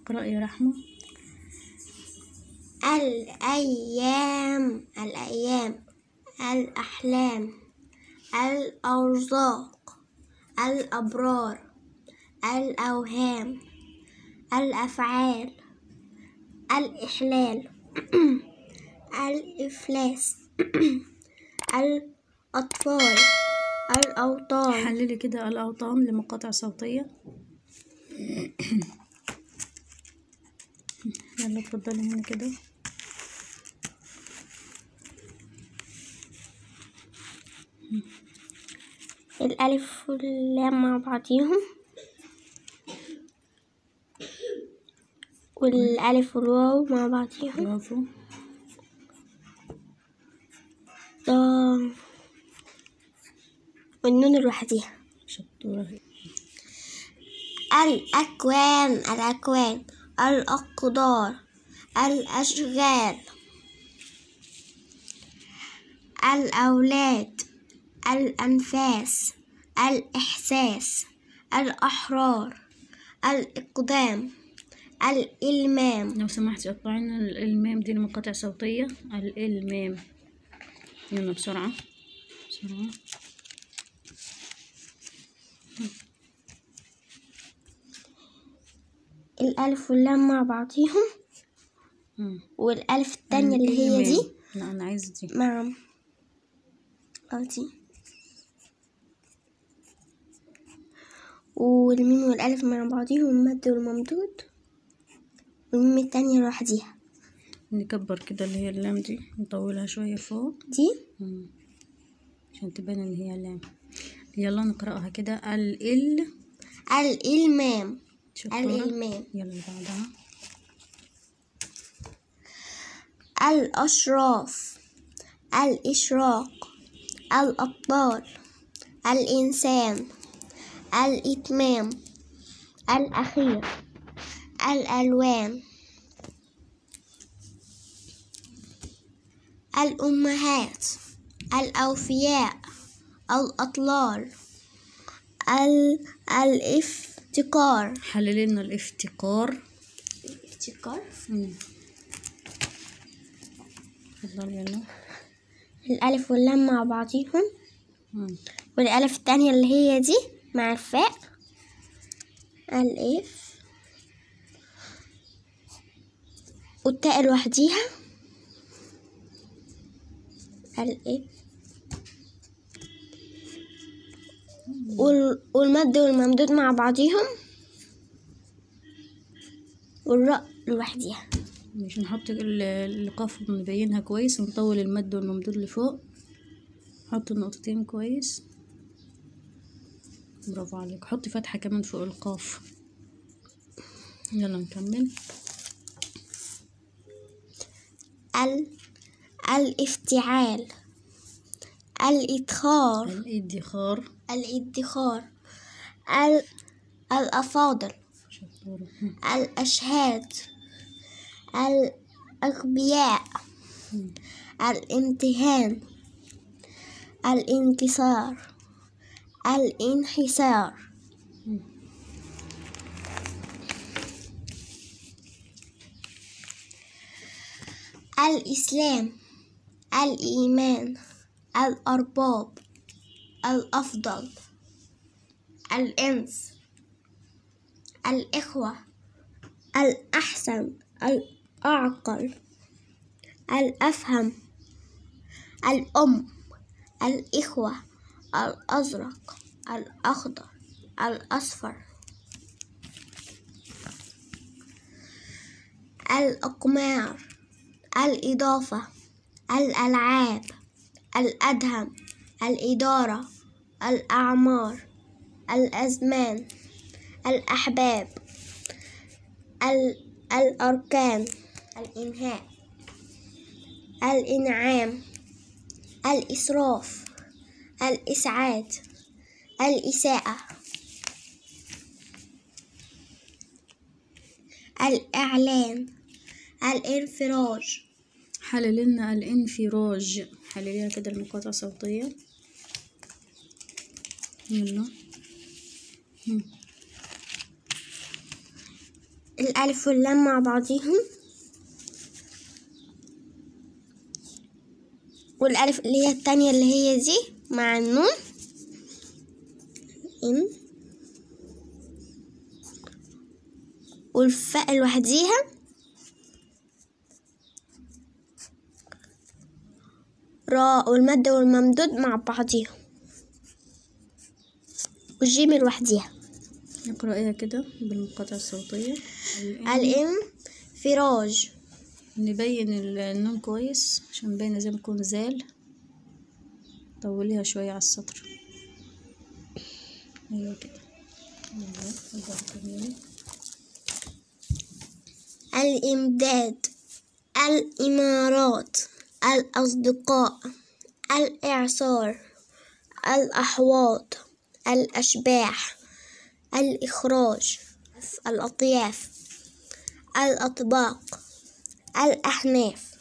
اقرأ يا رحمة الأيام الأيام الأحلام الأرزاق الأبرار الأوهام الأفعال الإحلال الإفلاس الأطفال الأوطان حللي كده الأوطان لمقاطع صوتية يلا اتفضلي هنا كده الألف واللام مع بعضيهم والألف والواو مع بعضيهم برافو ضا والنون لوحديها شطورة الأكوان الأكوان الأقدار الأشغال الأولاد الأنفاس الإحساس الأحرار الإقدام الإلمام لو سمحتي قطعي لنا الإلمام دي لمقاطع صوتية الإلمام يلا بسرعة بسرعة الألف واللام مع بعضيهم مم. والألف التانية اللي هي دي الإلمام. لا أنا عايز دي مع اه دي والميم والألف مع بعضيهم المد والممدود والميم التانية لوحديها نكبر كده اللي هي اللام دي نطولها شوية فوق دي مم. عشان تبان ان هي لام يلا نقرأها كده ال ال الإلمام شطورة الإلمام يلا اللي بعدها الأشراف الإشراق الأبطال الإنسان الإتمام الأخير الألوان الأمهات الأوفياء الأطلال ال... الافتقار حلل لنا الافتقار الافتقار مم. اتفضل يلا الألف واللام مع بعضيهم مم. والألف التانية اللي هي دي مع الفاء الإف والتاء لوحديها الإف وال- والمد والممدود مع بعضيهم والراء لوحديها مش نحط ال- القاف نبينها كويس ونطول المد والممدود لفوق حط النقطتين كويس برافو عليك حطي فتحة كمان فوق القاف يلا نكمل ال الافتعال الإدخار الادخار الادخار ال- الأفاضل شطورة مم. الأشهاد الأغبياء مم. الامتهان الانكسار الانحسار مم. الإسلام الإيمان الأرباب الأفضل الإنس الإخوة الأحسن الأعقل الأفهم الأم الإخوة الأزرق الأخضر الأصفر الأقمار الإضافة الألعاب الأدهم الإدارة الأعمار الأزمان الأحباب ال- الأركان الإنهاء الإنعام الإسراف الإسعاد الإساءة الإعلان الانفراج حلل لنا الانفراج حلليها كده المقاطع صوتية يلا مم. الألف واللام مع بعضيهم والألف اللي هي التانية اللي هي دي مع النون إن والفاء لوحديها راء والمد والممدود مع بعضيهم والجيم لوحديها نقرأيها كده بالمقاطعة الصوتية الانفراج نبين ال- النون كويس عشان باينة زي ما تكون زال طوليها شوية على السطر ايوه كده ايوه اتفضلي كملي. الإمداد الإمارات الأصدقاء الإعصار الأحواض الأشباح الإخراج الأطياف الأطباق الأحناف